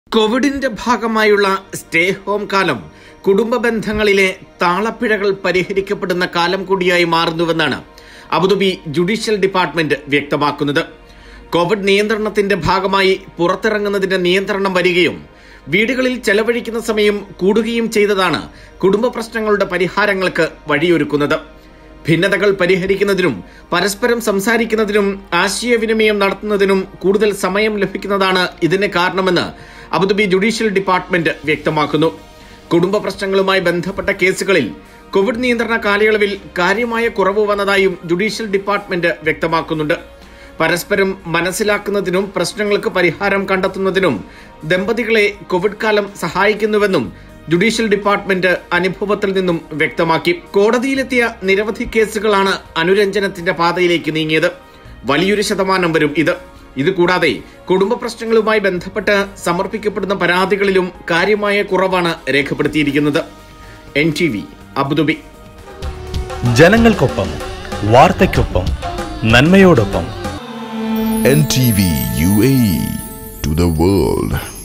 കോവിഡിന്റെ ഭാഗമായുള്ള stay home കാലം കുടുംബ ബന്ധങ്ങളിലെ താളപ്പിഴകൾ പരിഹരിക്കപ്പെടുന്ന കാലം കൂടിയായി മാറുന്നുവെന്നാണ് അബുദാബി ജുഡീഷ്യൽ ഡിപ്പാർട്ട്മെന്റ് വ്യക്തമാക്കുന്നത് കോവിഡ് നിയന്ത്രണത്തിന്റെ ഭാഗമായി പുറത്തിറങ്ങുന്നതിന്റെ നിയന്ത്രണം വരികയും വീടുകളിൽ ചെലവഴിക്കുന്ന സമയം കൂടുകയും ചെയ്തതാണ് കുടുംബ പ്രശ്നങ്ങളുടെ പരിഹാരങ്ങൾക്ക് വഴിയൊരുക്കുന്നത് ഭിന്നതകൾ പരിഹരിക്കുന്നതിനും പരസ്പരം സംസാരിക്കുന്നതിനും ആശയവിനിമയം നടത്തുന്നതിനും കൂടുതൽ സമയം ലഭിക്കുന്നതാണ് ഇതിന് കാരണമെന്ന് അബുദാബി ജുഡീഷ്യൽ ഡിപ്പാർട്ട്മെന്റ് വ്യക്തമാക്കുന്നു കുടുംബ പ്രശ്നങ്ങളുമായി ബന്ധപ്പെട്ട കേസുകളിൽ കോവിഡ് നിയന്ത്രണ കാലയളവിൽ കാര്യമായ കുറവ് വന്നതായും ജുഡീഷ്യൽ ഡിപ്പാർട്ട്മെന്റ് വ്യക്തമാക്കുന്നുണ്ട് പരസ്പരം മനസ്സിലാക്കുന്നതിനും പ്രശ്നങ്ങൾക്ക് പരിഹാരം കണ്ടെത്തുന്നതിനും ദമ്പതികളെ കോവിഡ് കാലം സഹായിക്കുന്നുവെന്നും ജുഡീഷ്യൽ ഡിപ്പാർട്ട്മെന്റ് അനുഭവത്തിൽ നിന്നും വ്യക്തമാക്കി കോടതിയിലെത്തിയ നിരവധി കേസുകളാണ് അനുരഞ്ജനത്തിന്റെ പാതയിലേക്ക് നീങ്ങിയത് വലിയൊരു ശതമാനം വരും ഇത് ഇതുകൂടാതെ കുടുംബ പ്രശ്നങ്ങളുമായി ബന്ധപ്പെട്ട് സമർപ്പിക്കപ്പെടുന്ന പരാതികളിലും കാര്യമായ കുറവാണ് രേഖപ്പെടുത്തിയിരിക്കുന്നത് എൻ ടി വി അബുദാബി ജനങ്ങൾക്കൊപ്പം വാർത്തയ്ക്കൊപ്പം നന്മയോടൊപ്പം NTV UAE to the world.